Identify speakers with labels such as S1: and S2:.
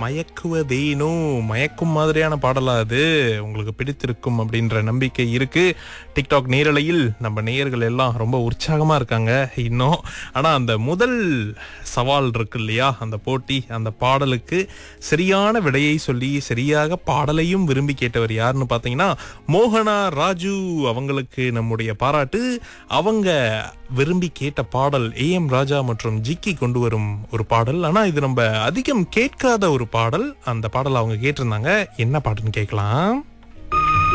S1: மயக்குவதேனோ மயக்கும் மாதிரியான பாடலா அது உங்களுக்கு பிடித்திருக்கும் அப்படின்ற நம்பிக்கை இருக்கு டிக்டாக் நேரலையில் நம்ம நேயர்கள் எல்லாம் ரொம்ப உற்சாகமா இருக்காங்க இன்னும் ஆனா அந்த முதல் சவால் இருக்கு இல்லையா அந்த போட்டி அந்த பாடலுக்கு சரியான விடையை சொல்லி சரியாக பாடலையும் விரும்பி கேட்டவர் யாருன்னு பார்த்தீங்கன்னா மோகனா ராஜு அவங்களுக்கு நம்முடைய பாராட்டு அவங்க விரும்பி கேட்ட பாடல் ஏ எம் ராஜா மற்றும் ஜிக்கி கொண்டு வரும் ஒரு பாடல் ஆனா இது நம்ம அதிகம் கேட்காத ஒரு பாடல் அந்த பாடல் அவங்க கேட்டிருந்தாங்க என்ன பாட்டுன்னு கேட்கலாம்